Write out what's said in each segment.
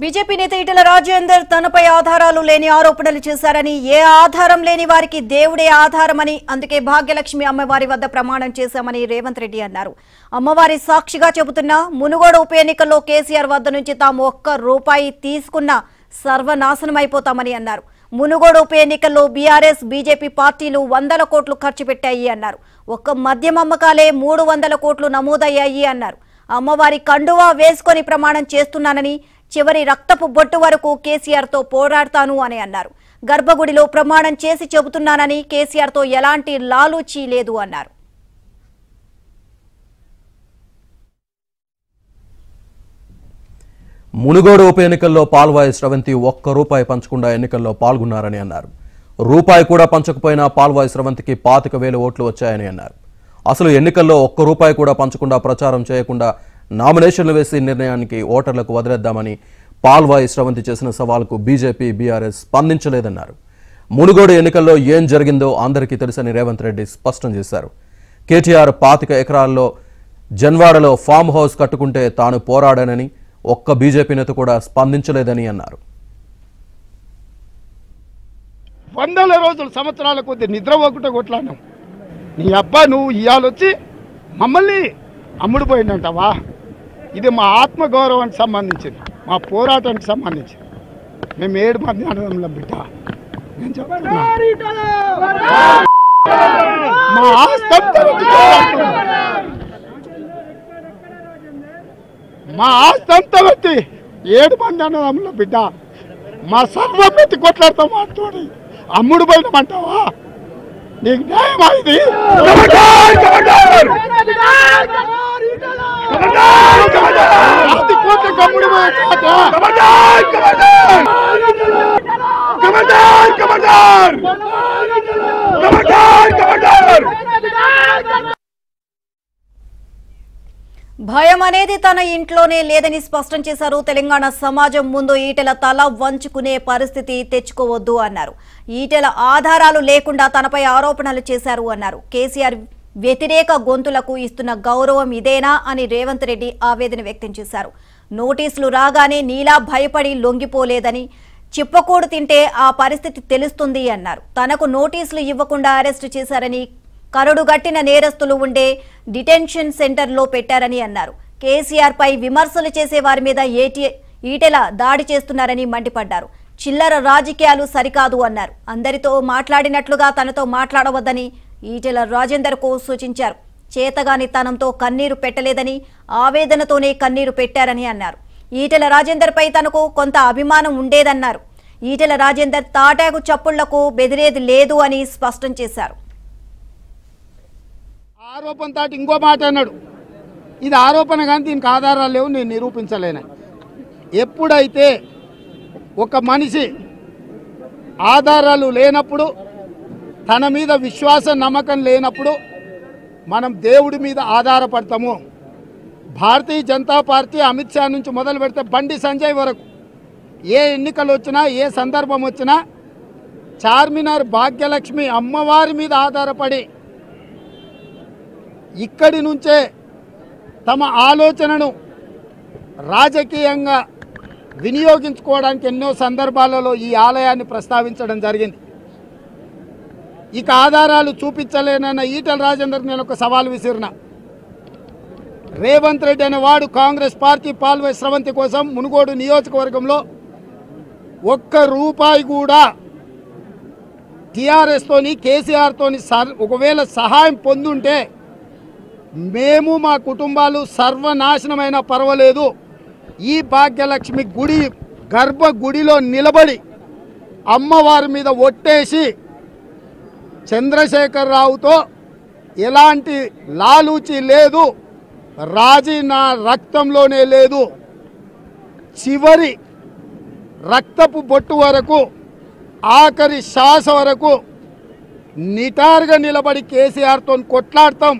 BJP నేత ఈటెల రాజేందర్ తనపై ఆధారాలు లేని ఆరోపణలు చేశారని ఏ ఆధారం లేని వారికి దేవుడే ఆధారమని అందుకే భాగ్యలక్ష్మి అమ్మవారి వద్ద ప్రమాణం చేశామని రేవంత్ రెడ్డి అన్నారు అమ్మవారి సాక్షిగా చెబుతున్న మునుగోడు ఉప ఎన్నికల్లో కేసీఆర్ వద్ద నుంచి తాము ఒక్క రూపాయి తీసుకున్న సర్వనాశనమైపోతామని అన్నారు మునుగోడు ఉప ఎన్నికల్లో బీఆర్ఎస్ బీజేపీ పార్టీలు వందల కోట్లు ఖర్చు పెట్టాయి అన్నారు ఒక్క మద్యం అమ్మకాలే మూడు వందల కోట్లు నమోదయ్యాయి అన్నారు అమ్మవారి కండువా వేసుకొని ప్రమాణం చేస్తున్నానని చివరి రక్తపు బొట్టు వరకు కేసీఆర్ తో పోరాడతాను అని అన్నారు గర్భగుడిలో ప్రమాణం చేసి చెబుతున్నానని కేసీఆర్ తో ఎలాంటి లాలూచీ లేదు అన్నారు మునుగోడు ఉప ఎన్నికల్లో పాల్వాయి స్రవంతి ఒక్క రూపాయి పంచకుండా ఎన్నికల్లో పాల్గొన్నారని అన్నారు రూపాయి కూడా పంచకపోయినా పాల్వాయి స్రవంతికి పాతిక వేల ఓట్లు వచ్చాయని అన్నారు అసలు ఎన్నికల్లో ఒక్క రూపాయి కూడా పంచకుండా ప్రచారం చేయకుండా నామినేషన్లు వేసి నిర్ణయానికి ఓటర్లకు వదిలేద్దామని పాల్వాయి స్రవంతి చేసిన సవాల్కు బీజేపీ బీఆర్ఎస్ స్పందించలేదన్నారు మునుగోడు ఎన్నికల్లో ఏం జరిగిందో అందరికీ తెలుసని రేవంత్ రెడ్డి స్పష్టం చేశారు కేటీఆర్ పాతిక ఎకరాల్లో జన్వాడలో ఫామ్ హౌస్ కట్టుకుంటే తాను పోరాడానని ఒక్క బీజేపీ నేత కూడా స్పందించలేదని అన్నారు వందల రోజులు సంవత్సరాల కొద్ది నిద్రపోకుండా కొట్లాడినాం నీ అబ్బా నువ్వు ఇవాళొచ్చి మమ్మల్ని అమ్ముడు పోయిందంటావా ఇది మా ఆత్మగౌరవానికి సంబంధించింది మా పోరాటానికి సంబంధించింది మేము ఏడు మంది అన్నదమ్ములం బిడ్డ నేను చెప్తున్నా మా ఆస్తంతా వచ్చి పోరాడుతున్నాం. మా ఆస్తంతా పెట్టి ఏడు మంది అన్నదమ్ముల బిడ్డ మా సర్వం పెట్టి కొట్లాడతాం మాతోడి అమ్ముడు పోయినమంటావా నీకు న్యాయమా ఇది రాతి కోట్లకు అమ్ముడు పోయే చోట భయం అనేది తన ఇంట్లోనే లేదని స్పష్టం చేశారు తెలంగాణ సమాజం ముందు ఈటెల తల వంచుకునే పరిస్థితి తెచ్చుకోవద్దు అన్నారు ఈటెల ఆధారాలు లేకుండా తనపై ఆరోపణలు చేశారు అన్నారు కేసీఆర్ వ్యతిరేక గొంతులకు ఇస్తున్న గౌరవం ఇదేనా అని రేవంత్ రెడ్డి ఆవేదన వ్యక్తం చేశారు నోటీసులు రాగానే నీలా భయపడి లొంగిపోలేదని చిప్పకూడు తింటే ఆ పరిస్థితి తెలుస్తుంది అన్నారు తనకు నోటీసులు ఇవ్వకుండా అరెస్టు చేశారని కరడుగట్టిన నేరస్తులు ఉండే డిటెన్షన్ సెంటర్లో పెట్టారని అన్నారు కేసీఆర్ పై విమర్శలు చేసే వారి మీద ఏటీ ఈటెల దాడి చేస్తున్నారని మండిపడ్డారు చిల్లర రాజకీయాలు సరికాదు అన్నారు అందరితో మాట్లాడినట్లుగా తనతో మాట్లాడవద్దని ఈటెల రాజేందర్ కు సూచించారు చేతగాని తనంతో కన్నీరు పెట్టలేదని ఆవేదనతోనే కన్నీరు పెట్టారని అన్నారు ఈటెల రాజేందర్ పై తనకు కొంత అభిమానం ఉండేదన్నారు ఈటెల రాజేందర్ తాటాకు చప్పుళ్లకు బెదిరేది లేదు అని స్పష్టం చేశారు ఆరోపణ తాటి ఇంకో మాట అన్నాడు ఇది ఆరోపణ కానీ దీనికి ఆధారాలు లేవు నేను నిరూపించలేను ఎప్పుడైతే ఒక మనిషి ఆధారాలు లేనప్పుడు తన మీద విశ్వాస నమ్మకం లేనప్పుడు మనం దేవుడి మీద ఆధారపడతాము భారతీయ జనతా పార్టీ అమిత్ షా నుంచి మొదలు పెడితే బండి సంజయ్ వరకు ఏ ఎన్నికలు వచ్చినా ఏ సందర్భం వచ్చినా చార్మినార్ భాగ్యలక్ష్మి అమ్మవారి మీద ఆధారపడి ఇక్కడి నుంచే తమ ఆలోచనను రాజకీయంగా వినియోగించుకోవడానికి ఎన్నో సందర్భాలలో ఈ ఆలయాన్ని ప్రస్తావించడం జరిగింది ఇక ఆధారాలు చూపించలేనన్న ఈటల రాజేందర్ నేను ఒక సవాల్ విసిరిన రేవంత్ రెడ్డి అనే వాడు కాంగ్రెస్ పార్టీ పాల్వే స్రవంతి కోసం మునుగోడు నియోజకవర్గంలో ఒక్క రూపాయి కూడా టీఆర్ఎస్తోని కేసీఆర్తోని సర్ ఒకవేళ సహాయం పొందుంటే మేము మా కుటుంబాలు సర్వనాశనమైన పర్వాలేదు ఈ భాగ్యలక్ష్మి గుడి గర్భ గుడిలో నిలబడి అమ్మవారి మీద ఒట్టేసి చంద్రశేఖరరావుతో ఎలాంటి లాలూచి లేదు రాజీ నా రక్తంలోనే లేదు చివరి రక్తపు బొట్టు వరకు ఆఖరి శ్వాస వరకు నిటారుగా నిలబడి కేసీఆర్తో కొట్లాడతాం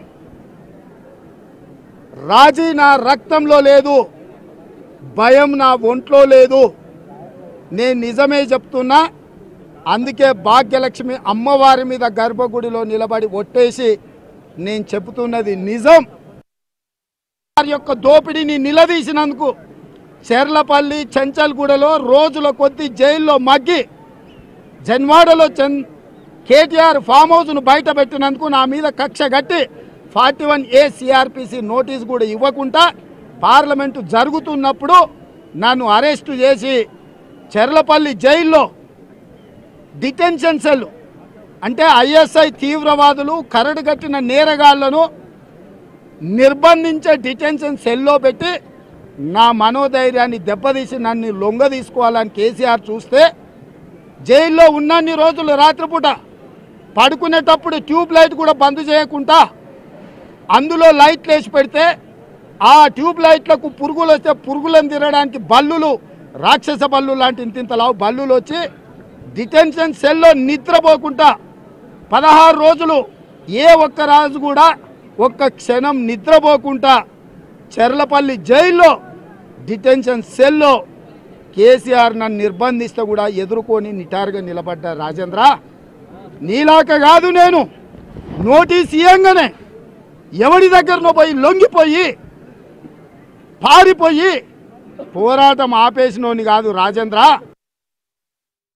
రాజీ నా రక్తంలో లేదు భయం నా ఒంట్లో లేదు నేను నిజమే చెప్తున్నా అందుకే భాగ్యలక్ష్మి అమ్మవారి మీద గర్భగుడిలో నిలబడి ఒట్టేసి నేను చెబుతున్నది నిజం వారి యొక్క దోపిడీని నిలదీసినందుకు చెర్లపల్లి చెంచల్గూడలో రోజుల కొద్ది జైల్లో మగ్గి జన్వాడలో చన్ కేటీఆర్ ఫామ్ హౌస్ను బయట పెట్టినందుకు నా మీద కక్ష కట్టి forty one A CrPC notice కూడా ఇవ్వకుండా పార్లమెంటు జరుగుతున్నప్పుడు నన్ను అరెస్టు చేసి చెర్లపల్లి జైల్లో డిటెన్షన్ సెల్ అంటే ఐఎస్ఐ తీవ్రవాదులు కరడు కట్టిన నేరగాళ్లను నిర్బంధించే డిటెన్షన్ సెల్లో పెట్టి నా మనోధైర్యాన్ని దెబ్బతీసి నన్ను లొంగ తీసుకోవాలని కేసీఆర్ చూస్తే జైల్లో ఉన్నన్ని రోజులు రాత్రిపూట పడుకునేటప్పుడు ట్యూబ్ లైట్ కూడా బంద్ చేయకుండా అందులో లైట్లు వేసి పెడితే ఆ ట్యూబ్ లైట్లకు పురుగులు వస్తే పురుగులను తినడానికి బల్లులు రాక్షస బల్లు లాంటి ఇంతింతలావు బల్లులు వచ్చి డిటెన్షన్ సెల్లో నిద్రపోకుండా పదహారు రోజులు ఏ ఒక్క రాజు కూడా ఒక్క క్షణం నిద్రపోకుండా చెర్లపల్లి జైల్లో డిటెన్షన్ సెల్లో కేసీఆర్ నన్ను నిర్బంధిస్తే కూడా ఎదుర్కొని నిటారుగా నిలబడ్డ రాజేంద్ర నీలాక కాదు నేను నోటీస్ ఇయ్యంగానే ఎవడి దగ్గరనో పోయి లొంగిపోయి పారిపోయి పోరాటం ఆపేసినోని కాదు రాజేంద్ర